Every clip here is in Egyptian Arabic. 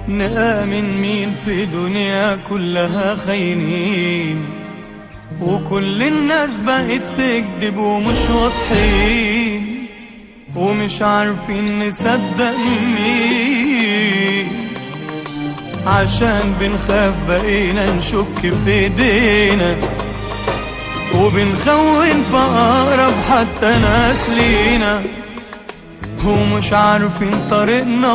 نآمن مين في دنيا كلها خاينين وكل الناس بقت تكذب ومش واضحين ومش عارفين نصدق مين عشان بنخاف بقينا نشك في ايدينا وبنخون في اقرب حتى ناس لينا ومش عارفين طريقنا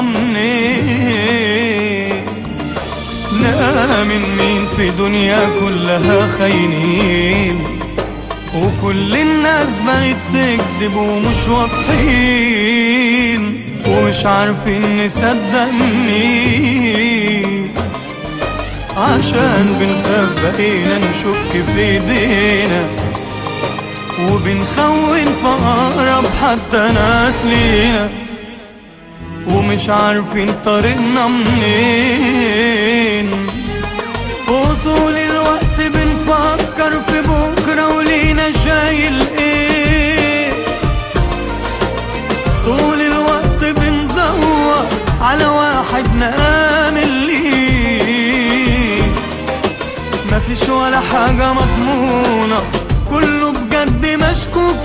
منين نآمن مين في دنيا كلها خاينين وكل الناس بقت تكذب ومش واضحين ومش عارفين نصدق مين عشان بنخاف بقينا نشك في ايدينا وبنخون في أقرب حتى ناس لينا ومش عارفين طريقنا منين وطول الوقت بنفكر في بكرة ولينا شايل ايه طول الوقت بندور على واحد نآمن ليه مفيش ولا حاجة مضمونة كله بجد مشكوك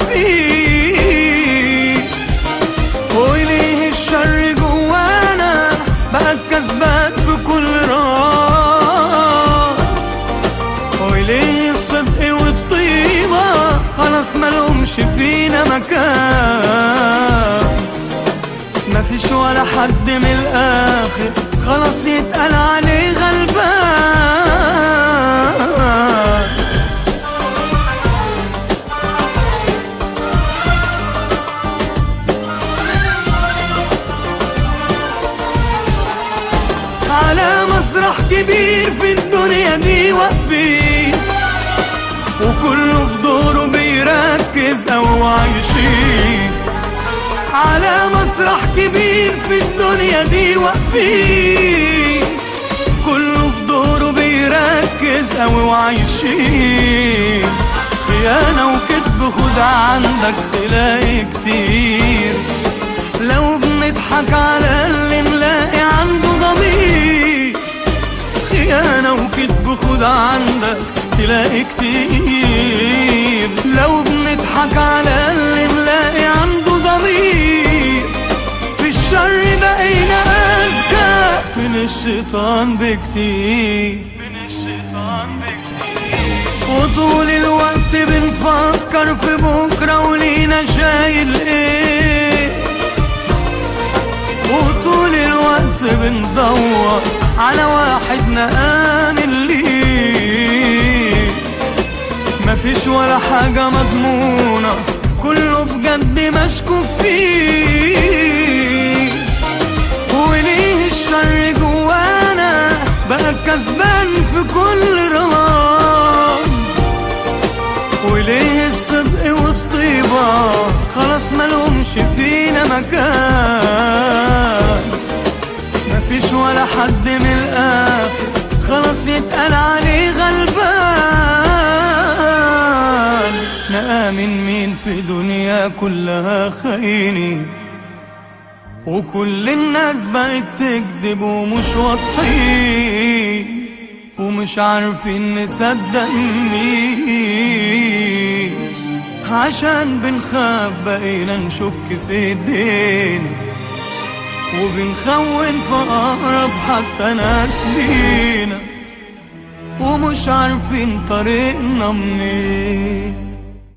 فيه وليه الشر جوانا بقى كسبان في كل راح وليه الصدق والطيبة خلاص ملهمش فينا مكان مفيش ولا حد من الآخر خلاص يتقال عليه غلبان على مسرح كبير في الدنيا دي واقفين وكله في دوره بيركز او عايشين على مسرح كبير في الدنيا دي واقفين كله في دوره بيركز او عايشين خيانة وكذب خد عندك تلاقي كتير لو بنضحك على اللي نلاقي عنده ضمير خيانة وكذب خد عندك تلاقي كتير لو بنضحك على اللي نلاقي عنده ضمير في الشر بقينا أذكى من الشيطان بكتير وطول الوقت بنفكر في بكرة ولينا شايل ايه وطول الوقت بندور على واحد نآمن ليه مفيش ولا حاجة مضمونة كله بجد مشكوك فيه وليه الشر جوانا بقى كسبان في كل رمضان وليه الصدق والطيبة خلاص ملهمش فينا مكان مفيش ولا حد من الآخر خلاص يتقال عليه غلبان نآمن مين في دنيا كلها خاينين وكل الناس بقت تكذب ومش واضحين ومش عارفين نصدق مين عشان بنخاف بقينا نشك في ايدينا وبنخون في اقرب حتى ناس لينا ومش عارفين طريقنا منين